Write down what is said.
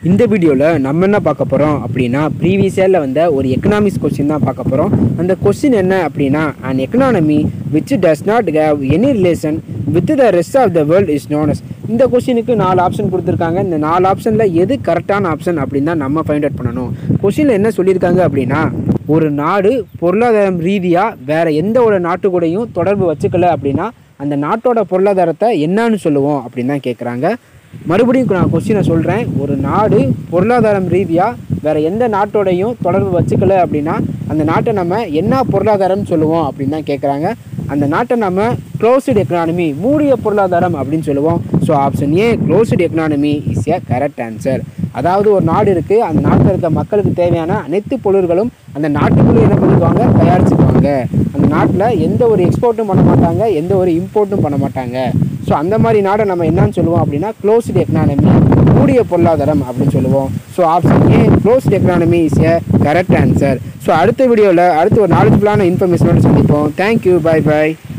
இந்த வீடியோவில் நம்ம என்ன பார்க்க போகிறோம் அப்படின்னா ப்ரீவியஸ் இயரில் வந்த ஒரு எக்கனாமிக்ஸ் கொஸ்டின் தான் பார்க்க போகிறோம் அந்த கொஸ்டின் என்ன அப்படின்னா an எக்கனானமி which does not have any relation with the rest of the world is known as இந்த கொஸ்டினுக்கு நாலு ஆப்ஷன் கொடுத்துருக்காங்க இந்த நாலு ஆப்ஷனில் எது கரெக்டான ஆப்ஷன் அப்படின்னு தான் நம்ம ஃபைண்ட் அவுட் பண்ணணும் கொஸ்டினில் என்ன சொல்லியிருக்காங்க அப்படின்னா ஒரு நாடு பொருளாதாரம் ரீதியாக வேற எந்த ஒரு நாட்டு கூடயும் தொடர்பு வச்சுக்கல அப்படின்னா அந்த நாட்டோட பொருளாதாரத்தை என்னன்னு சொல்லுவோம் அப்படின்னு தான் கேட்குறாங்க மறுபடியும் நான் கொஸ்டினை சொல்கிறேன் ஒரு நாடு பொருளாதாரம் ரீதியாக வேற எந்த நாட்டோடையும் தொடர்பு வச்சுக்கல அப்படின்னா அந்த நாட்டை நம்ம என்ன பொருளாதாரம் சொல்லுவோம் அப்படின்னு தான் கேட்குறாங்க அந்த நாட்டை நம்ம க்ளோஸ்டு எக்கனானமி மூடிய பொருளாதாரம் அப்படின்னு சொல்லுவோம் so option A closed economy is a correct answer அதாவது ஒரு நாடு இருக்குது அந்த நாட்டில் இருக்க மக்களுக்கு தேவையான அனைத்து பொருள்களும் அந்த நாட்டுக்குள்ளே என்ன பண்ணிக்குவாங்க தயாரிச்சுக்குவாங்க அந்த நாட்டில் எந்த ஒரு எக்ஸ்போர்ட்டும் பண்ண மாட்டாங்க எந்த ஒரு இம்போர்ட்டும் பண்ண மாட்டாங்க ஸோ அந்த மாதிரி நாடை நம்ம என்னன்னு சொல்லுவோம் அப்படின்னா க்ளோஸ்டு எக்கனானமி மூடிய பொருளாதாரம் அப்படின்னு சொல்லுவோம் so option A closed economy is a correct answer so அடுத்த வீடியோவில் அடுத்து ஒரு நாலேஜ்ஃபுல்லான இன்ஃபர்மேஷனோட சந்திப்போம் தேங்க்யூ பை பை